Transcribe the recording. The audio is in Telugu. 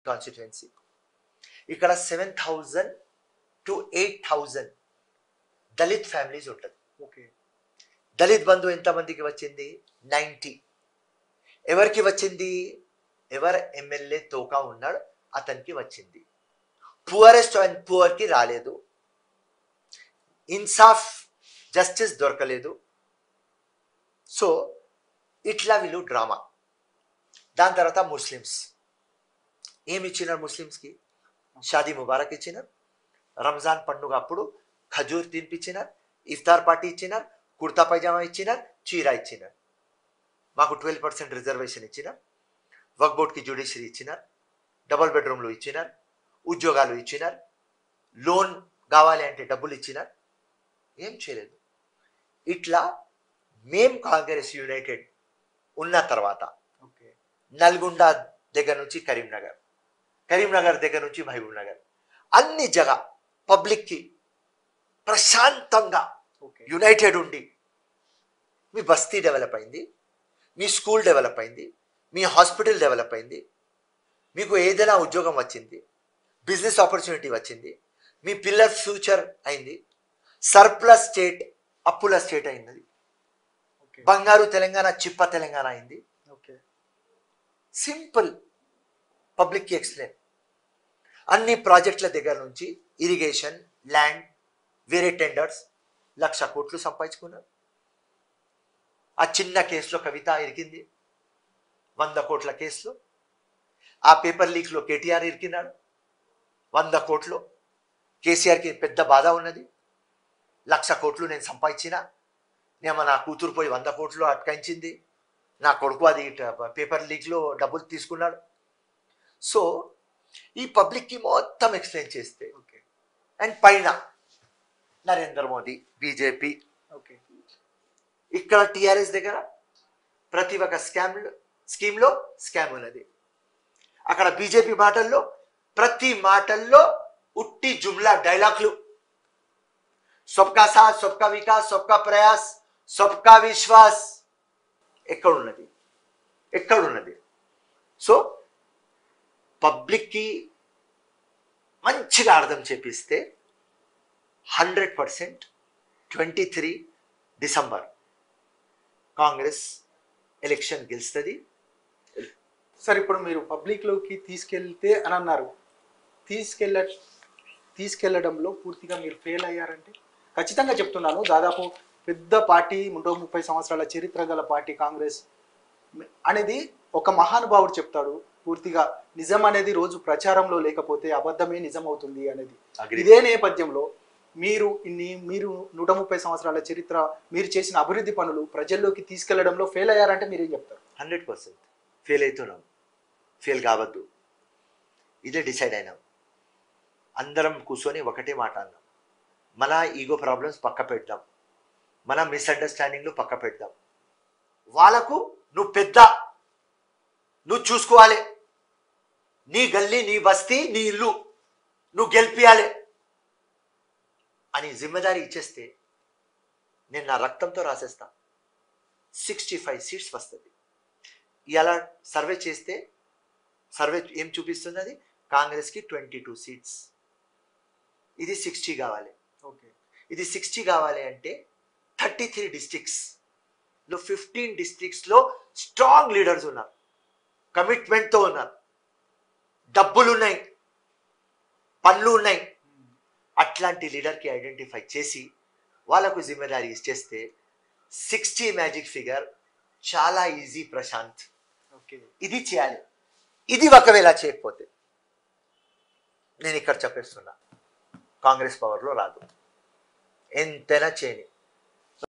కాన్స్టిట్యుయెన్సీ ఇక్కడ seven thousand to eight thousand Dalit families ఉంటుంది ఓకే దళిత్ బంధు ఎంతమందికి వచ్చింది నైంటీ ఎవరికి వచ్చింది ఎవరు ఎమ్మెల్యే తోకా ఉన్నాడు అతనికి వచ్చింది పువరెస్ట్ అండ్ పువర్కి రాలేదు ఇన్సాఫ్ జస్టిస్ దొరకలేదు సో ఇట్లా వీళ్ళు డ్రామా దాని తర్వాత ముస్లిమ్స్ ఏమి ఇచ్చినారు ముస్లిమ్స్కి షాదీ ముబారక్ ఇచ్చినారు రంజాన్ పండుగ అప్పుడు ఖజూర్ తినిపించినారు ఇఫ్తార్ పార్టీ ఇచ్చినారు కుర్తా పైజామా ఇచ్చినారు చీర ఇచ్చినారు మాకు ట్వెల్వ్ పర్సెంట్ రిజర్వేషన్ ఇచ్చినారు వక్ బోర్డ్కి జ్యుడిషియరీ ఇచ్చినారు డబుల్ బెడ్రూమ్లు ఇచ్చినారు ఉద్యోగాలు ఇచ్చినారు లోన్ కావాలి అంటే డబ్బులు ఇచ్చినారు ఏం చేయలేదు ఇట్లా మేం కాంగ్రెస్ యునైటెడ్ ఉన్న తర్వాత ఓకే నల్గొండ దగ్గర నుంచి కరీంనగర్ కరీంనగర్ దగ్గర నుంచి మహబూబ్ నగర్ అన్ని జగ పబ్లిక్కి ప్రశాంతంగా ఓకే యునైటెడ్ ఉండి మీ బస్తీ డెవలప్ అయింది మీ స్కూల్ డెవలప్ అయింది మీ హాస్పిటల్ డెవలప్ అయింది మీకు ఏదైనా ఉద్యోగం వచ్చింది బిజినెస్ ఆపర్చునిటీ వచ్చింది మీ పిల్లల ఫ్యూచర్ అయింది సర్ప్లస్ స్టేట్ అప్పుల స్టేట్ అయింది ఓకే బంగారు తెలంగాణ చిప్ప తెలంగాణ అయింది ఓకే సింపుల్ పబ్లిక్కి ఎక్స్ప్లెయిన్ అన్ని ప్రాజెక్టుల దగ్గర నుంచి ఇరిగేషన్ ల్యాండ్ వేరే టెండర్స్ లక్ష కోట్లు సంపాదించుకున్నారు ఆ చిన్న కేసులో కవిత ఇరికింది వంద కోట్ల కేసులో ఆ పేపర్ లీక్లో కేటీఆర్ ఇరికినాడు వంద కోట్లు కేసీఆర్కి పెద్ద బాధ ఉన్నది లక్ష కోట్లు నేను సంపాదించిన నేమో నా కూతురు పోయి వంద కోట్లు అటకాయించింది నా కొడుకు అది ఇట- పేపర్ లీక్లో డబ్బులు తీసుకున్నాడు సో ఈ పబ్లిక్కి మొత్తం ఎక్స్ప్లెయిన్ చేస్తే ఓకే అండ్ పైన నరేంద్ర మోదీ బీజేపీ ఓకే ఇక్కడ టిఆర్ఎస్ దగ్గర ప్రతి ఒక్క స్కామ్ స్కీమ్లో స్కామ్ ఉన్నది అక్కడ బీజేపీ మాటల్లో ప్రతి మాటల్లో ఉట్టి జుమ్లా డైలాగ్లు సబ్కా సాత్ సబ్కా వికాస్ సబ్కా ప్రయాస్ సబ్కా విశ్వాస్ ఎక్కడున్నది ఎక్కడున్నది సో పబ్లిక్కి మంచిగా అర్థం చేపిస్తే hundred percent twenty three December Congress election గెలుస్తుంది సార్ ఇప్పుడు మీరు పబ్లిక్లోకి తీసుకెళ్తే అని అన్నారు తీసుకెళ్ళ తీసుకెళ్లడంలో పూర్తిగా మీరు ఫెయిల్ అయ్యారంటే ఖచ్చితంగా చెప్తున్నాను దాదాపు పెద్ద పార్టీ నూట ముప్పై సంవత్సరాల చరిత్ర గల పార్టీ కాంగ్రెస్ అనేది ఒక మహానుభావుడు చెప్తాడు పూర్తిగా నిజం అనేది రోజు ప్రచారంలో లేకపోతే అబద్ధమే నిజం అవుతుంది అనేది ఇదే నేపథ్యంలో మీరు ఇన్ని మీరు నూట ముప్పై సంవత్సరాల చరిత్ర మీరు చేసిన అభివృద్ధి పనులు ప్రజల్లోకి తీసుకెళ్లడంలో ఫెయిల్ అయ్యారంటే మీరేం చెప్తారు హండ్రెడ్ పర్సెంట్ ఫెయిల్ అవుతున్నాం ఫెయిల్ కావద్దు ఇదే డిసైడ్ అయినాం అందరం కూర్చొని ఒకటే మాట అన్నాం మన ఈగో ప్రాబ్లమ్స్ పక్క పెడదాం మన మిస్అండర్స్టాండింగ్లు పక్క పెడదాం వాళ్ళకు నువ్వు పెద్ద నువ్వు చూసుకోవాలి నీ గల్లీ నీ బస్తీ నీ ఇల్లు నువ్వు గెలిపియాలి అని జిమ్మెదారీ ఇచ్చేస్తే నేను నా రక్తంతో రాసేస్తా సిక్స్టీ ఫైవ్ సీట్స్ వస్తుంది ఇలా సర్వే చేస్తే సర్వే ఏం చూపిస్తున్నది కాంగ్రెస్కి ట్వంటీ టూ సీట్స్ ఇది సిక్స్టీ కావాలి ఓకే ఇది సిక్స్టీ కావాలి అంటే థర్టీ త్రీ డిస్ట్రిక్ట్స్లో ఫిఫ్టీన్ డిస్ట్రిక్ట్స్లో స్ట్రాంగ్ లీడర్స్ ఉన్నారు కమిట్మెంట్తో ఉన్నారు డబ్బులు ఉన్నాయి పనులు ఉన్నాయి అట్లాంటి లీడర్కి ఐడెంటిఫై చేసి వాళ్ళకు జిమ్మేదారీ ఇచ్చేస్తే సిక్స్టీ మ్యాజిక్ ఫిగర్ చాలా ఈజీ ప్రశాంత్ ఓకే ఇది చేయాలి ఇది ఒకవేళ చేయకపోతే నేను ఇక్కడ చెప్పేస్తున్నా కాంగ్రెస్ పవర్లో రాదు ఎంతైనా చేయని